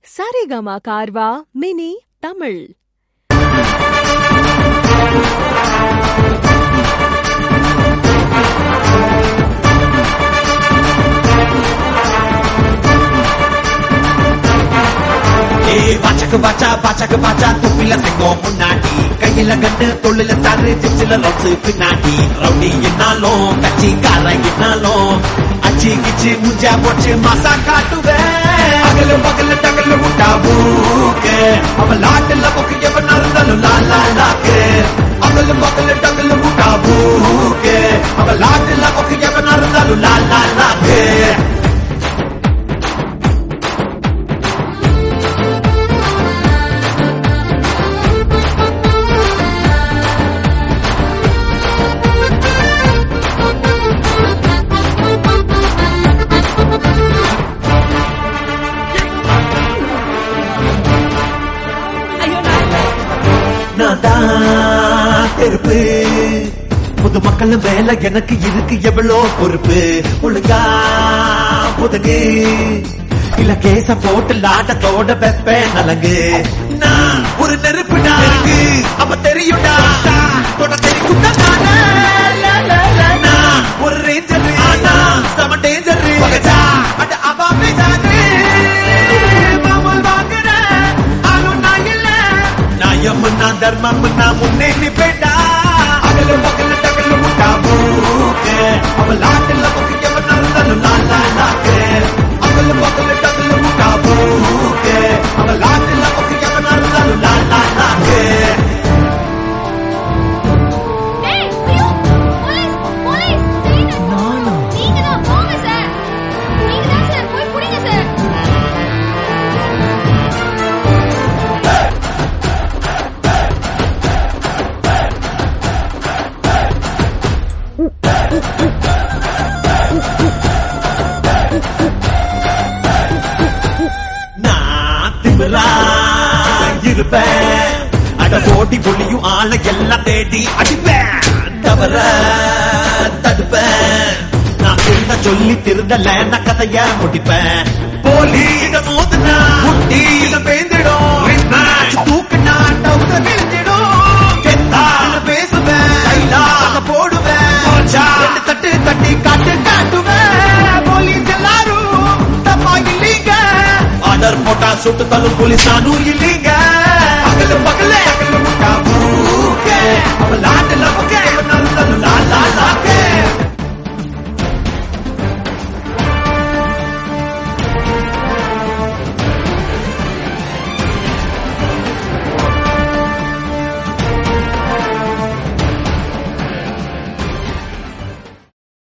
Saregama கார்வா mini Tamil ஏய் பாச்சக்கு பாச்சா பாச்சக்கு பாச்சா துப்பில செங்கோம் முன்னாடி கையில கண்டு தொழில தாரு ஜிப்சில லொப்ஸ் பின்னாடி ரவுடி என்னாலும் கட்சி கார என்னாலும் அச்சி கிச்சி முஞ்சா போச்சு மாசா காட்டுவேன் அகல பகல டகல முட்டா பூக்கு அவன் லாட்டுல பொக்கு எவன் இருந்தாலும் லா லா லாக்கு அகல பகல டகல முட்டா பூக்கு அவன் லாட்டுல பொக்கு எவன் இருந்தாலும் லா லா லாக்கு நான் தான் தெருப்பு புது மக்கள் மேல எனக்கு இருக்கு எவ்வளோ பொறுப்பு ஒழுங்கா புதகு இல்ல கேச போட்டு லாட்டத்தோட வெப்பேன் நலங்கு நான் ஒரு நெருப்புடா அப்ப தெரியும்டா தொட தெரிக்கும் நான் ஒரு ரேஞ்சர் ஆனா செம டேஞ்சர் அட அபாமே தானே மாமல் வாங்குறேன் ஆளும் நான் இல்ல நியாயம்னா தர்மம்னா முன்னே நிப்பேட்டா அகல பகல டகல முட்டா மூக்கு அவள் நாட்டுல பொக்கு எவன் நடந்தாலும் நான் நான் நாக்கு அகல பகல டகல முட்டா மூக்கு அவள் நாட்டுல பொக்கு எவன் நடந்தாலும் நான் நான் நாக்கு ஏய், ஐயோ! போலீஸ்! போலீஸ்! செய்யுங்க. நீங்கதான், போங்க சார். நீங்கதான் சார், போய் புடிங்க சார். நான் திமிரா இருப்பேன் அட போட்டி புள்ளியும் ஆளை எல்லாம் தேடி அடிப்பேன் தவற தடுப்பேன் நான் திருந்த சொல்லி திருந்தல நான் கதைய முடிப்பேன் போலி இத மோதுனா முட்டி இத பேந்திடும் தூக்குனா டவுச கிழிஞ்சிடும் கெத்தா இத பேசுவேன் கைலாச போடுவேன் ரெண்டு தட்டு தட்டி காட்டு காட்டுவேன் போலீஸ் எல்லாரும் தப்பா இல்லீங்க ஆர்டர் போட்டா சுட்டு தள்ளும் போலீஸ் நானும் இல்லீங்க அகல பகல அகல முட்டா மூக்க அவள் ஆட்டுல பக்க நடந்தாலும் லா லா லாக்க